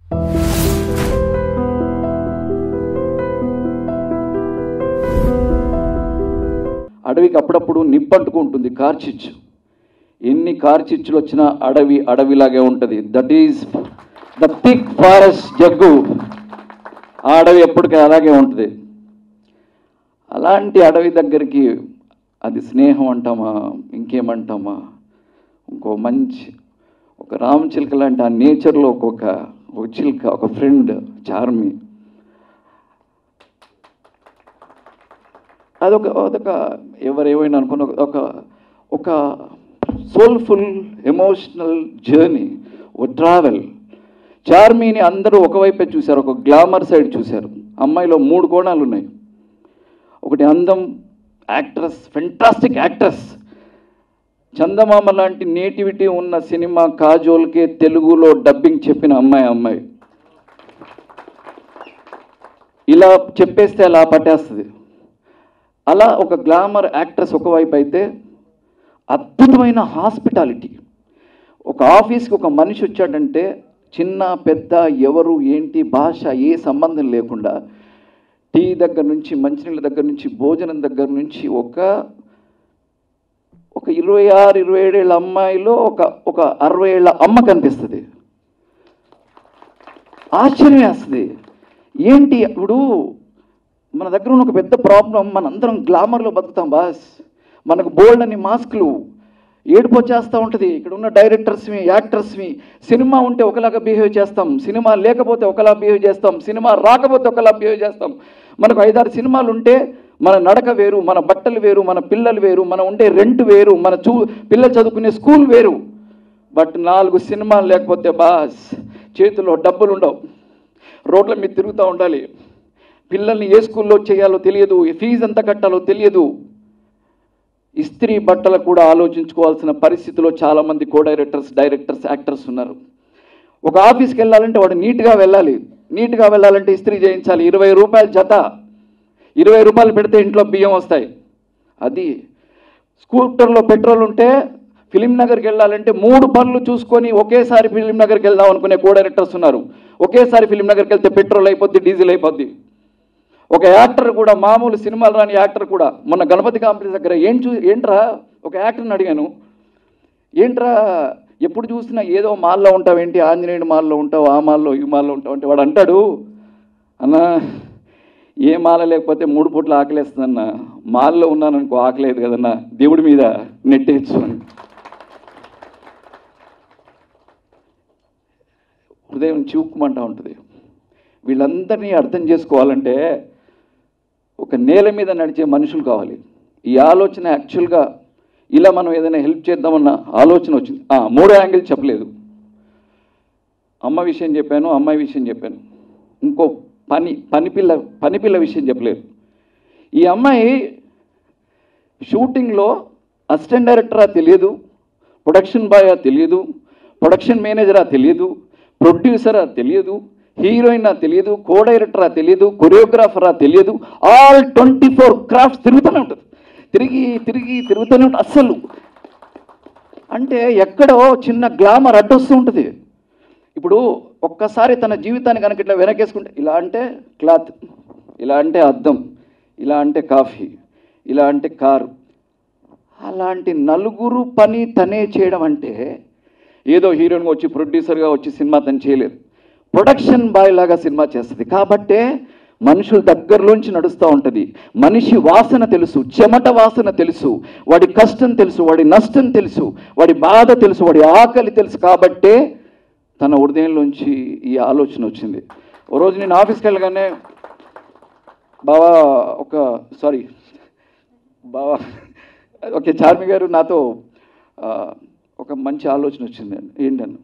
అడవికి అప్పుడప్పుడు నిప్పంటుకుంటుంది కార్చిచ్చు ఎన్ని కార్చిచ్చులు వచ్చినా అడవి అడవిలాగే ఉంటుంది that is the thick forest Jaggu ఆ అడవి ఎప్పటికీ అలాగే ఉంటుంది అలాంటి అడవి దగ్గరికి అది స్నేహం అంటామా ఇంకేమంటామా ఇంకో మంచి ఒక రామచిలుక లాంటి ఆ నేచర్లో ఒక్కొక్క ఒక చిలుక ఒక ఫ్రెండ్ చార్మి అదొక అదొక ఎవరేమైనా అనుకున్న ఒక- ఒక ఒక సోల్ఫుల్ ఎమోషనల్ జర్నీ ఒక ట్రావెల్ చార్మీని అందరూ ఒకవైపే చూశారు ఒక గ్లామర్ సైడ్ చూశారు అమ్మాయిలో మూడు కోణాలు ఉన్నాయి ఒకటి అందం యాక్ట్రస్ ఫెంటాస్టిక్ యాక్ట్రస్ చందమామ లాంటి నేటివిటీ ఉన్న సినిమా కాజోల్కే తెలుగులో డబ్బింగ్ చెప్పిన అమ్మాయి అమ్మాయి ఇలా చెప్పేస్తే అలా పట్టేస్తుంది అలా ఒక గ్లామర్ యాక్ట్రెస్ ఒకవైపు అయితే అద్భుతమైన హాస్పిటాలిటీ ఒక ఆఫీస్కి ఒక మనిషి వచ్చాడంటే చిన్న పెద్ద ఎవరు ఏంటి భాష ఏ సంబంధం లేకుండా టీ దగ్గర నుంచి మంచినీళ్ళ దగ్గర నుంచి భోజనం దగ్గర నుంచి ఒక ఒక ఇరవై ఆరు ఇరవై ఏడేళ్ళ అమ్మాయిలో ఒక ఒక అరవై ఏళ్ళ అమ్మ కనిపిస్తుంది ఆశ్చర్యం వేస్తుంది ఏంటి ఇప్పుడు మన దగ్గర ఉన్న ఒక పెద్ద ప్రాబ్లం మనందరం గ్లామర్లో బతుకుతాం బాస్ మనకు బోల్డ్ అని మాస్క్లు ఏడుపు వచ్చేస్తూ ఉంటుంది ఇక్కడ ఉన్న డైరెక్టర్స్ని యాక్టర్స్ని సినిమా ఉంటే ఒకలాగా బిహేవ్ చేస్తాం సినిమా లేకపోతే ఒకలా బిహేవ్ చేస్తాం సినిమా రాకపోతే ఒకలా బిహేవ్ చేస్తాం మనకు ఐదారు సినిమాలు ఉంటే మన నడక వేరు మన బట్టలు వేరు మన పిల్లలు వేరు మన ఉండే రెంట్ వేరు మన చూ పిల్లలు చదువుకునే స్కూల్ వేరు బట్ నాలుగు సినిమాలు లేకపోతే బాస్ చేతిలో డబ్బులు ఉండవు రోడ్ల మీద తిరుగుతూ ఉండాలి పిల్లల్ని ఏ స్కూల్లో చేయాలో తెలియదు ఫీజు ఎంత కట్టాలో తెలియదు ఇస్త్రీ బట్టలు కూడా ఆలోచించుకోవాల్సిన పరిస్థితిలో చాలామంది కో డైరెక్టర్స్ డైరెక్టర్స్ యాక్టర్స్ ఉన్నారు ఒక ఆఫీస్కి వెళ్ళాలంటే వాడు నీట్గా వెళ్ళాలి నీట్గా వెళ్ళాలంటే ఇస్త్రీ చేయించాలి ఇరవై రూపాయల జత ఇరవై రూపాయలు పెడితే ఇంట్లో బియ్యం వస్తాయి అది స్కూటర్లో పెట్రోల్ ఉంటే ఫిలిం నగర్కి వెళ్ళాలంటే మూడు పనులు చూసుకొని ఒకేసారి ఫిలిం నగర్కి వెళ్దాం అనుకునే కో డైరెక్టర్స్ ఉన్నారు ఒకేసారి ఫిలిం నగర్కి వెళ్తే పెట్రోల్ అయిపోద్ది డీజిల్ అయిపోద్ది ఒక యాక్టర్ కూడా మామూలు సినిమాలు రాని యాక్టర్ కూడా మొన్న గణపతి కాంప్లెక్స్ దగ్గర ఏం చూ ఏంట్రా ఒక యాక్టర్ని అడిగాను ఏంట్రా ఎప్పుడు చూసినా ఏదో మాల్లో ఉంటావు ఏంటి ఆంజనేయుడు మాల్లో ఉంటావు ఆ మాల్లో ఈ మాల్లో ఉంటావు అంటే వాడు అంటాడు అన్నా ఏ మాల లేకపోతే మూడు పూట్ల ఆకలేస్తుందన్న మాల్లో ఉన్నాను అనుకో ఆకలేదు కదన్నా దేవుడి మీద నెట్టేయచ్చు అని హృదయం చివుక్కుమంటా ఉంటుంది వీళ్ళందరినీ అర్థం చేసుకోవాలంటే ఒక నేల మీద నడిచే మనుషులు కావాలి ఈ ఆలోచన యాక్చువల్గా ఇలా మనం ఏదైనా హెల్ప్ చేద్దామన్న ఆలోచన వచ్చింది ఆ, మూడో యాంగిల్ చెప్పలేదు అమ్మ విషయం చెప్పాను అమ్మాయి విషయం చెప్పాను ఇంకో పని పనిపిల్ల పనిపిల్ల విషయం చెప్పలేదు ఈ అమ్మాయి షూటింగ్లో అసిస్టెంట్ డైరెక్టరా తెలియదు ప్రొడక్షన్ బాయా తెలియదు ప్రొడక్షన్ మేనేజరా తెలియదు ప్రొడ్యూసరా తెలియదు హీరోయినా తెలియదు కో డైరెక్టరా తెలియదు కొరియోగ్రాఫరా తెలియదు ఆల్ ట్వంటీ ఫోర్ క్రాఫ్ట్స్ తిరుగుతూనే ఉంటుంది తిరిగి తిరిగి తిరుగుతూనే ఉంటుంది అస్సలు అంటే ఎక్కడో చిన్న గ్లామర్ అడ్డొస్తూ ఉంటుంది ఇప్పుడు ఒక్కసారి తన జీవితాన్ని కనుక ఇట్లా వెనకేసుకుంటే ఇలా అంటే క్లాత్ ఇలా అంటే అద్దం ఇలా అంటే కాఫీ ఇలా అంటే కారు అలాంటి నలుగురు పని తనే చేయడం అంటే ఏదో హీరోయిన్గా వచ్చి ప్రొడ్యూసర్గా వచ్చి సినిమా తను చేయలేదు ప్రొడక్షన్ బాయ్ లాగా సినిమా చేస్తుంది కాబట్టే మనుషుల దగ్గరలోంచి నడుస్తూ ఉంటుంది మనిషి వాసన తెలుసు చెమట వాసన తెలుసు వాడి కష్టం తెలుసు వాడి నష్టం తెలుసు వాడి బాధ తెలుసు వాడి ఆకలి తెలుసు కాబట్టే తన హృదయంలోంచి ఈ ఆలోచన వచ్చింది ఓ రోజు నేను ఆఫీస్కి వెళ్ళగానే బావా ఒక సారీ బావా ఓకే చార్మి గారు నాతో ఆ, ఒక మంచి ఆలోచన వచ్చింది ఏంటన్నా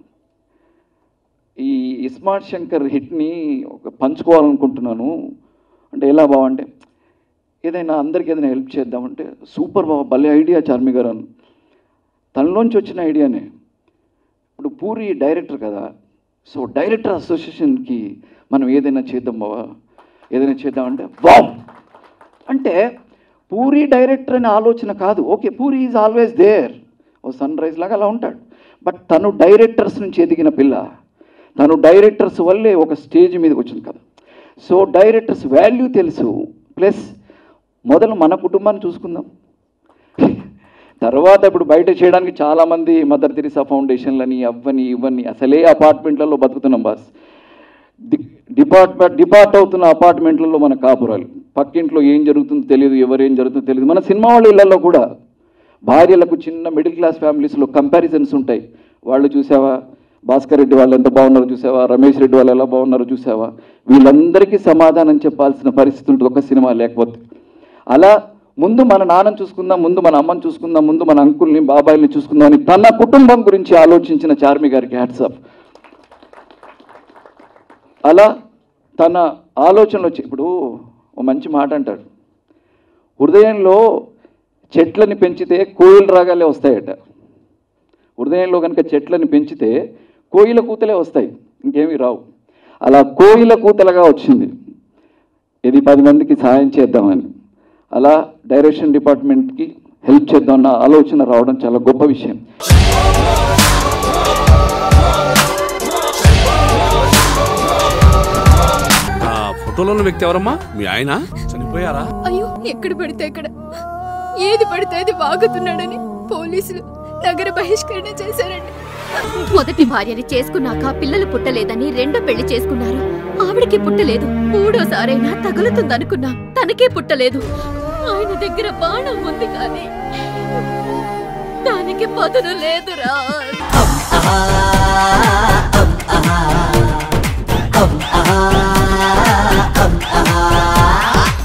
ఈ ఇస్మార్ట్ శంకర్ హిట్ని ఒక పంచుకోవాలనుకుంటున్నాను అంటే ఎలా బావ అంటే ఏదైనా అందరికి ఏదైనా హెల్ప్ చేద్దామంటే సూపర్ బావ భలే ఐడియా చార్మి గారు అని తనలోంచి వచ్చిన ఐడియానే ఇప్పుడు పూరి డైరెక్టర్ కదా సో డైరెక్టర్ అసోసియేషన్కి మనం ఏదైనా చేద్దాం బావా ఏదైనా చేద్దామంటే వావ్ అంటే పూరి డైరెక్టర్ అనే ఆలోచన కాదు okay Puri is always there a sunrise లాగా అలా ఉంటాడు బట్ తను డైరెక్టర్స్ నుంచి ఎదిగిన పిల్ల తను డైరెక్టర్స్ వల్లే ఒక స్టేజ్ మీదకి వచ్చింది కదా సో డైరెక్టర్స్ వాల్యూ తెలుసు ప్లస్ మొదలు మన కుటుంబాన్ని చూసుకుందాం తర్వాత ఇప్పుడు బయట చేయడానికి చాలామంది మదర్ తెరిసా ఫౌండేషన్లని అవ్వని ఇవ్వని అసలే అపార్ట్మెంట్లలో బతుకుతున్నాం బాస్ డి- డిపార్ట్మెంట్ డిపార్ట్ అవుతున్న అపార్ట్మెంట్లలో మన కాపురాలు పక్కింట్లో ఏం జరుగుతుందో తెలియదు ఎవరేం జరుగుతుందో తెలియదు మన సినిమా వాళ్ళ ఇళ్లలో కూడా భార్యలకు చిన్న మిడిల్ క్లాస్ ఫ్యామిలీస్లో కంపారిజన్స్ ఉంటాయి వాళ్ళు చూసావా భాస్కర్ రెడ్డి వాళ్ళు ఎంత బాగున్నారో చూసావా రమేష్ రెడ్డి వాళ్ళు ఎలా బాగున్నారో చూసావా వీళ్ళందరికీ సమాధానం చెప్పాల్సిన పరిస్థితి ఉంటుంది ఒక సినిమా లేకపోతే అలా ముందు మన నాన్నని చూసుకుందాం ముందు మన అమ్మని చూసుకుందాం ముందు మన అంకుల్ని బాబాయిల్ని చూసుకుందాం అని తన కుటుంబం గురించి ఆలోచించిన చార్మి గారికి హ్యాట్సాప్ అలా తన ఆలోచనలు వచ్చి ఇప్పుడు ఓ మంచి మాట అంటాడు హృదయంలో చెట్లని పెంచితే కోయిల రాగాలే వస్తాయట హృదయంలో కనుక చెట్లని పెంచితే కోయిల కూతలే వస్తాయి ఇంకేమీ రావు అలా కోయిల కూతలుగా వచ్చింది ఇది పది మందికి సహాయం చేద్దామని అలా డైరెక్షన్ డిపార్ట్మెంట్కి హెల్ప్ చేద్దామన్న ఆలోచన రావడం చాలా గొప్ప విషయం ఆ ఫోటోలో ఉన్న వ్యక్తి ఎవరమ్మా మీ ఆయన చనిపోయారా అయ్యో ఎక్కడ పడితే అక్కడ ఏది పడితే అది వాగుతున్నాడని పోలీసులు నగర బహిష్కరణ చేశారండి మొదటి భార్యని చేసుకున్నాక పిల్లలు పుట్టలేదని రెండో పెళ్లి చేసుకున్నారు ఆవిడకి పుట్టలేదు మూడోసారైనా తగులుతుందనుకున్నా తనకే పుట్టలేదు ఆయన దగ్గర బాణం ఉంది కానీ దానికి పదును లేదురా ah, ah, ah, ah.